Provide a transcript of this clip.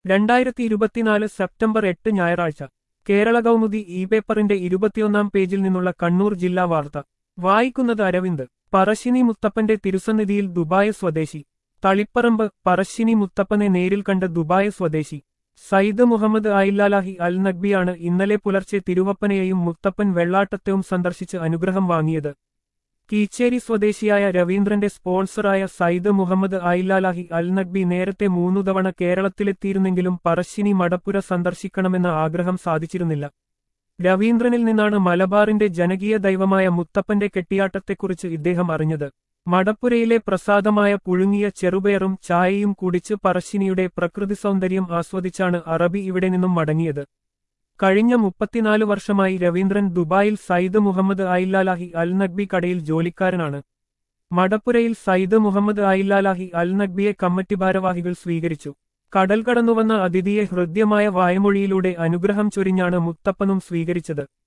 രണ്ടായിരത്തി ഇരുപത്തിനാല് സെപ്റ്റംബർ എട്ട് ഞായറാഴ്ച കേരള കൗമുദി ഇ പേപ്പറിന്റെ ഇരുപത്തിയൊന്നാം പേജിൽ നിന്നുള്ള കണ്ണൂർ ജില്ലാ വാർത്ത വായിക്കുന്നത് അരവിന്ദ് പറശ്ശിനി മുത്തപ്പന്റെ തിരുസന്നിധിയിൽ ദുബായ് സ്വദേശി തളിപ്പറമ്പ് പറശ്ശിനി മുത്തപ്പനെ നേരിൽ കണ്ട ദുബായ് സ്വദേശി സയ്യിദ് മുഹമ്മദ് ആയില്ലാലാഹി അൽ നഗ്ബിയാണ് ഇന്നലെ പുലർച്ചെ തിരുവപ്പനയെയും മുത്തപ്പൻ വെള്ളാട്ടത്തെയും സന്ദർശിച്ച് അനുഗ്രഹം വാങ്ങിയത് കീച്ചേരി സ്വദേശിയായ രവീന്ദ്രന്റെ സ്പോൺസറായ സയ്യിദ് മുഹമ്മദ് ആയില്ലാലാഹി അൽ നഗ്ബി നേരത്തെ മൂന്നു തവണ കേരളത്തിലെത്തിയിരുന്നെങ്കിലും പറശ്ശിനി മടപ്പുര സന്ദർശിക്കണമെന്ന ആഗ്രഹം സാധിച്ചിരുന്നില്ല രവീന്ദ്രനിൽ നിന്നാണ് മലബാറിന്റെ ജനകീയ ദൈവമായ മുത്തപ്പന്റെ കെട്ടിയാട്ടത്തെക്കുറിച്ച് ഇദ്ദേഹം അറിഞ്ഞത് മടപ്പുരയിലെ പ്രസാദമായ പുഴുങ്ങിയ ചെറുപയറും ചായയും കുടിച്ച് പറശ്ശിനിയുടെ പ്രകൃതി സൗന്ദര്യം ആസ്വദിച്ചാണ് അറബി ഇവിടെ നിന്നും മടങ്ങിയത് കഴിഞ്ഞ മുപ്പത്തിനാല് വർഷമായി രവീന്ദ്രൻ ദുബായിൽ സയ്യിദ് മുഹമ്മദ് ആയില്ലാലാഹി അൽ നഗ്ബി കടയിൽ ജോലിക്കാരനാണ് മടപ്പുരയിൽ സയ്യിദ് മുഹമ്മദ് ആയില്ലാലാഹി അൽ നഗ്ബിയെ കമ്മിറ്റി ഭാരവാഹികൾ സ്വീകരിച്ചു കടൽ കടന്നുവന്ന അതിഥിയെ ഹൃദ്യമായ വായമൊഴിയിലൂടെ അനുഗ്രഹം ചൊരിഞ്ഞാണ് മുത്തപ്പനും സ്വീകരിച്ചത്